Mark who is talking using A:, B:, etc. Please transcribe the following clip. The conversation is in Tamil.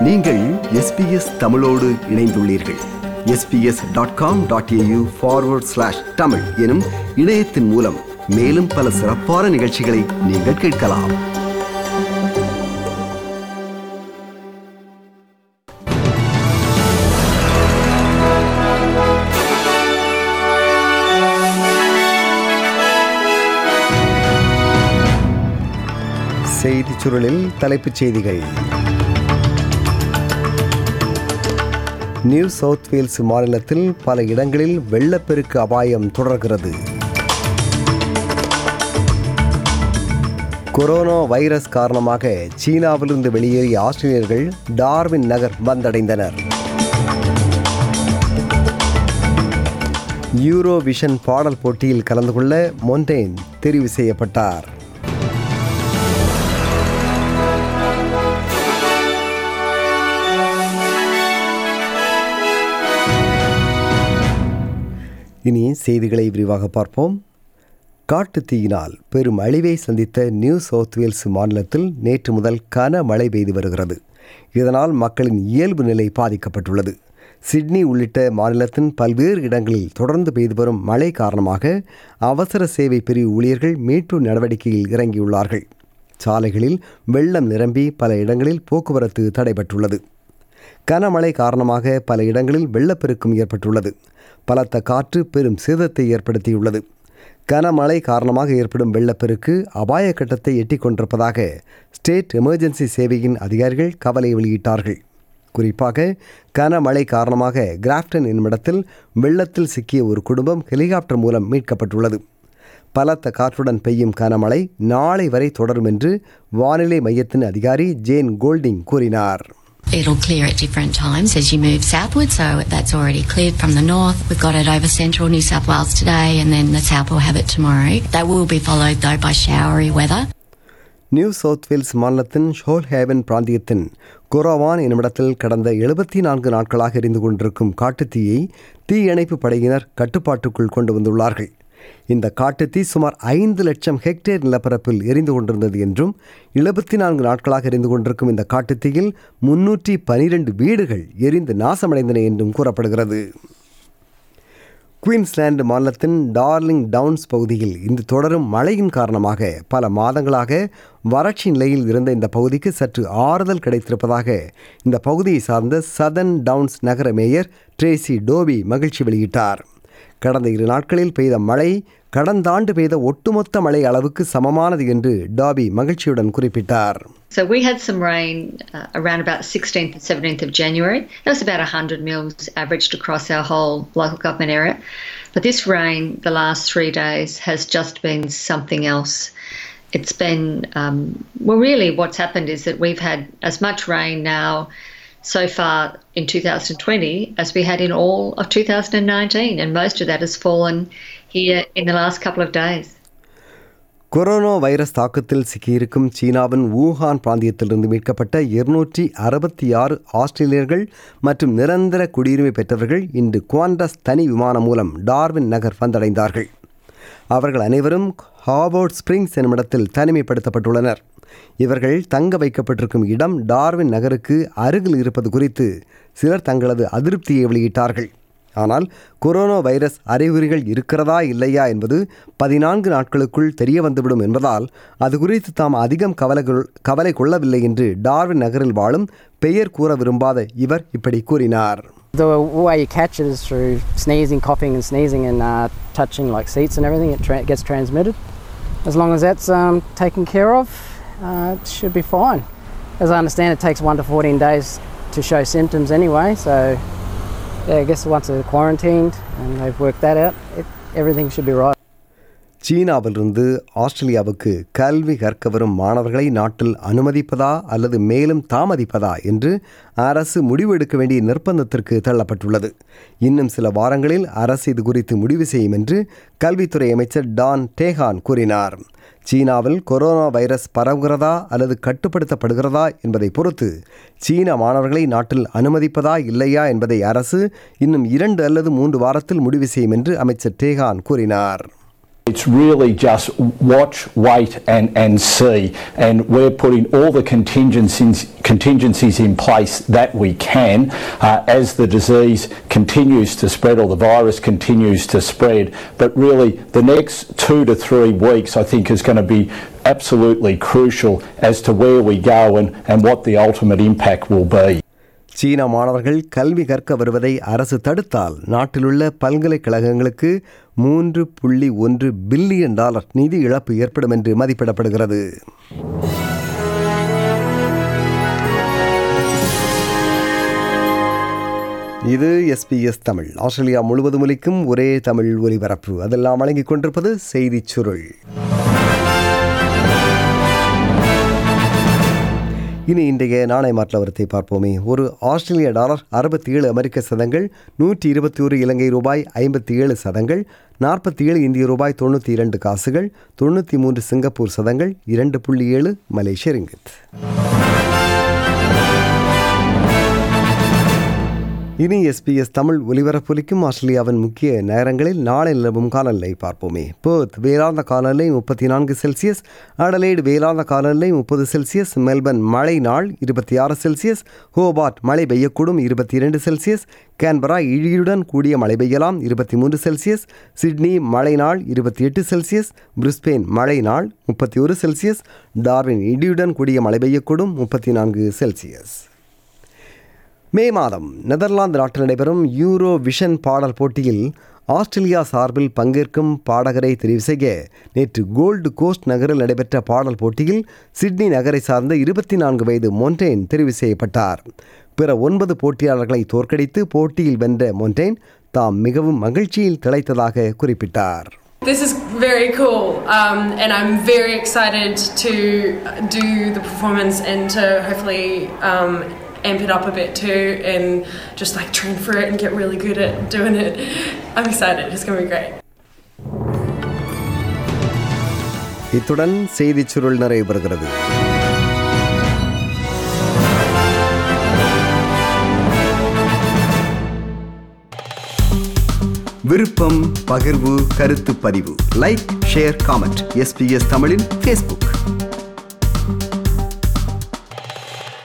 A: நீங்கள் எஸ்பிஎஸ் தமிழோடு இணைந்துள்ளீர்கள் SBS dot com dot AU forward slash Tamil எனும் இணையத்தின் மூலம் மேலும் பல சிறப்பான நிகழ்ச்சிகளை நீங்கள் கேட்கலாம் செய்திச் சுருளில் தலைப்புச் செய்திகள் நியூ சவுத் வேல்ஸ் மாநிலத்தில் பல இடங்களில் வெள்ளப்பெருக்கு அபாயம் தொடர்கிறது கொரோனா வைரஸ் காரணமாக சீனாவிலிருந்து வெளியேறிய ஆஸ்திரேலியர்கள் டார்வின் நகர் வந்தடைந்தனர் யூரோ விஷன் பாடல் போட்டியில் கலந்து கொள்ள மொண்டேன் தெரிவு செய்யப்பட்டார் இனி செய்திகளை விரிவாக பார்ப்போம் காட்டுத் தீயினால் பெரும் அழிவை சந்தித்த நியூ சவுத் வேல்ஸ் மாநிலத்தில் நேற்று முதல் கனமழை பெய்து வருகிறது இதனால் மக்களின் இயல்பு நிலை பாதிக்கப்பட்டுள்ளது சிட்னி உள்ளிட்ட மாநிலத்தின் பல்வேறு இடங்களில் தொடர்ந்து பெய்து வரும் மழை காரணமாக அவசர சேவை பிரிவு ஊழியர்கள் மீட்பு நடவடிக்கையில் இறங்கியுள்ளார்கள் சாலைகளில் வெள்ளம் நிரம்பி பல இடங்களில் போக்குவரத்து தடைபட்டுள்ளது கனமழை காரணமாக பல இடங்களில் வெள்ளப்பெருக்கும் ஏற்பட்டுள்ளது பலத்த காற்று பெரும் சேதத்தை ஏற்படுத்தியுள்ளது கனமழை காரணமாக ஏற்படும் வெள்ளப்பெருக்கு அபாய கட்டத்தை எட்டிக் கொண்டிருப்பதாக ஸ்டேட் எமர்ஜென்சி சேவையின் அதிகாரிகள் கவலை வெளியிட்டார்கள் குறிப்பாக கனமழை காரணமாக கிராஃப்டன் என்னுமிடத்தில் வெள்ளத்தில் சிக்கிய ஒரு குடும்பம் ஹெலிகாப்டர் மூலம் மீட்கப்பட்டுள்ளது பலத்த காற்றுடன் பெய்யும் கனமழை நாளை வரை தொடரும் என்று வானிலை மையத்தின் அதிகாரி ஜேன் கோல்டிங் கூறினார்
B: It'll clear at different times as you move southward, so that's already cleared from the north. We've got it over central New South Wales today, and then the south will have it tomorrow. That will be followed though by showery weather.
A: New South Wales மாநிலத்தின் ஷோல்ஹேவன் பிராந்தியத்தின் குரோவான் என்னுமிடத்தில் கடந்த எழுபத்தி நான்கு நாட்களாக எரிந்து கொண்டிருக்கும் காட்டுத்தீயை தீயணைப்பு படையினர் கட்டுப்பாட்டுக்குள் கொண்டு வந்துள்ளார்கள் இந்த காட்டுத்தீ சுமார் ஐந்து லட்சம் ஹெக்டேர் நிலப்பரப்பில் எரிந்து கொண்டிருந்தது என்றும் எழுபத்தி நான்கு நாட்களாக எரிந்து கொண்டிருக்கும் இந்த காட்டுத்தீயில் முன்னூற்றி பனிரெண்டு வீடுகள் எரிந்து நாசமடைந்தன என்றும் கூறப்படுகிறது குயின்ஸ்லாந்து மாநிலத்தின் டார்லிங் டவுன்ஸ் பகுதியில் இந்த தொடரும் மழையின் காரணமாக பல மாதங்களாக வறட்சி நிலையில் இருந்த இந்த பகுதிக்கு சற்று ஆறுதல் கிடைத்திருப்பதாக இந்த பகுதியை சார்ந்த சதன் டவுன்ஸ் நகர மேயர் ட்ரேசி டோபி மகிழ்ச்சி வெளியிட்டார் கடந்த இரு நாட்களில் பெய்த மழை கடந்த ஆண்டு பெய்த ஒட்டுமொத்த மழை அளவுக்கு சமமானது என்று டாபி மகிழ்ச்சியுடன் குறிப்பிட்டார்
C: So we had some rain uh, around about 16th and 17th of January. That was about 100 mils averaged across our whole local government area. But this rain, the last three days, has just been something else. It's been, um, well, really, what's happened is that we've had as much rain now so far in 2020 as we had in all of 2019, and most of that has fallen here in the last couple of days.
A: Corona virus தாக்கத்தில் சிக்கியிருக்கும் சீனாவின் வூஹான் பிராந்தியத்திலிருந்து மீட்கப்பட்ட இருநூற்றி அறுபத்தி ஆறு ஆஸ்திரேலியர்கள் மற்றும் நிரந்தர குடியுரிமை பெற்றவர்கள் இன்று குவாண்டஸ் தனி விமானம் மூலம் டார்வின் நகர் வந்தடைந்தார்கள் அவர்கள் அனைவரும் ஹாவோர்ட் ஸ்பிரிங்ஸ் என்னுமிடத்தில் தனிமைப்படுத்தப்பட்டுள்ளனர் இவர்கள் தங்க வைக்கப்பட்டிருக்கும் இடம் டார்வின் நகருக்கு அருகில் இருப்பது குறித்து சிலர் தங்களது அதிருப்தியை வெளியிட்டார்கள் ஆனால் கொரோனா வைரஸ் அறிகுறிகள் இருக்கிறதா இல்லையா என்பது பதினான்கு நாட்களுக்குள் தெரிய வந்துவிடும் என்பதால் அது குறித்து தாம் அதிகம் கவலை கொள்- கவலை கொள்ளவில்லை என்று டார்வின் நகரில் வாழும் பெயர் கூற விரும்பாத இவர் இப்படி கூறினார்
D: The way you catch it is through sneezing, coughing, and sneezing, and uh, touching like seats and everything. It tra- gets transmitted. As long as that's um, taken care of, uh, it should be fine. As I understand, it takes one to 14 days to show symptoms anyway. So, yeah, I guess once they're quarantined and they've worked that out, it, everything should be right.
A: சீனாவிலிருந்து ஆஸ்திரேலியாவுக்கு கல்வி கற்க வரும் மாணவர்களை நாட்டில் அனுமதிப்பதா அல்லது மேலும் தாமதிப்பதா என்று அரசு முடிவெடுக்க வேண்டிய நிர்பந்தத்திற்கு தள்ளப்பட்டுள்ளது இன்னும் சில வாரங்களில் அரசு இது குறித்து முடிவு செய்யும் என்று கல்வித்துறை அமைச்சர் டான் டேஹான் கூறினார் சீனாவில் கொரோனா வைரஸ் பரவுகிறதா அல்லது கட்டுப்படுத்தப்படுகிறதா என்பதை பொறுத்து சீன மாணவர்களை நாட்டில் அனுமதிப்பதா இல்லையா என்பதை அரசு இன்னும் இரண்டு அல்லது மூன்று வாரத்தில் முடிவு செய்யும் என்று அமைச்சர் டேஹான் கூறினார்
E: It's really just watch, wait, and, and see. And we're putting all the contingencies, contingencies in place that we can uh, as the disease continues to spread or the virus continues to spread. But really, the next two to three weeks, I think, is going to be absolutely crucial as to where we go and, and what the ultimate impact will be.
A: சீன மாணவர்கள் கல்வி கற்க வருவதை அரசு தடுத்தால் நாட்டிலுள்ள பல்கலைக்கழகங்களுக்கு மூன்று புள்ளி ஒன்று பில்லியன் டாலர் நிதி இழப்பு ஏற்படும் என்று மதிப்பிடப்படுகிறது இது எஸ்பிஎஸ் தமிழ் ஆஸ்திரேலியா முழுவதும் ஒலிக்கும் ஒரே தமிழ் ஒலிபரப்பு அதெல்லாம் வழங்கிக் கொண்டிருப்பது செய்திச் சுருள் இனி இன்றைய நாணய மாற்றவரத்தை பார்ப்போமே ஒரு ஆஸ்திரேலிய டாலர் அறுபத்தி ஏழு அமெரிக்க சதங்கள் நூற்றி இருபத்தி ஒரு இலங்கை ரூபாய் ஐம்பத்தி ஏழு சதங்கள் நாற்பத்தி ஏழு இந்திய ரூபாய் தொண்ணூற்றி இரண்டு காசுகள் தொண்ணூற்றி மூன்று சிங்கப்பூர் சதங்கள் இரண்டு புள்ளி ஏழு மலேசிய ரிங்கித் இனி எஸ்பிஎஸ் தமிழ் ஒலிபரப்பொலிக்கும் ஆஸ்திரேலியாவின் முக்கிய நேரங்களில் நாளை நிலவும் காலநிலை பார்ப்போமே பேர்த் வேளாந்த காலநிலை முப்பத்தி நான்கு செல்சியஸ் அடலைடு வேளாந்த காலநிலை முப்பது செல்சியஸ் மெல்பர்ன் மழை நாள் இருபத்தி ஆறு செல்சியஸ் ஹோபார்ட் மழை பெய்யக்கூடும் இருபத்தி இரண்டு செல்சியஸ் கேன்பரா இழியுடன் கூடிய மழை பெய்யலாம் இருபத்தி மூன்று செல்சியஸ் சிட்னி மழை நாள் இருபத்தி எட்டு செல்சியஸ் பிரிஸ்பெயின் மழை நாள் முப்பத்தி ஒரு செல்சியஸ் டார்வின் இடியுடன் கூடிய மழை பெய்யக்கூடும் முப்பத்தி நான்கு செல்சியஸ் மே மாதம் நெதர்லாந்து நாட்டில் நடைபெறும் யூரோ விஷன் பாடல் போட்டியில் ஆஸ்திரேலியா சார்பில் பங்கேற்கும் பாடகரை தெரிவு செய்ய நேற்று கோல்டு கோஸ்ட் நகரில் நடைபெற்ற பாடல் போட்டியில் சிட்னி நகரை சார்ந்த இருபத்தி நான்கு வயது மொன்டேன் தெரிவு செய்யப்பட்டார் பிற ஒன்பது போட்டியாளர்களை தோற்கடித்து போட்டியில் வென்ற மொன்டேன் தாம் மிகவும் மகிழ்ச்சியில் திளைத்ததாக குறிப்பிட்டார்
F: This is very cool, um, and I'm very excited to do the performance and to hopefully um, amp it up a bit too, and just like train for it and get really good at doing it. I'm excited. It's gonna be great.
A: இத்துடன் செய்திச் சுருள் நிறைவு பெறுகிறது விருப்பம் பகிர்வு கருத்து பதிவு லைக் ஷேர் காமெண்ட் எஸ்பிஎஸ் தமிழின் ஃபேஸ்புக்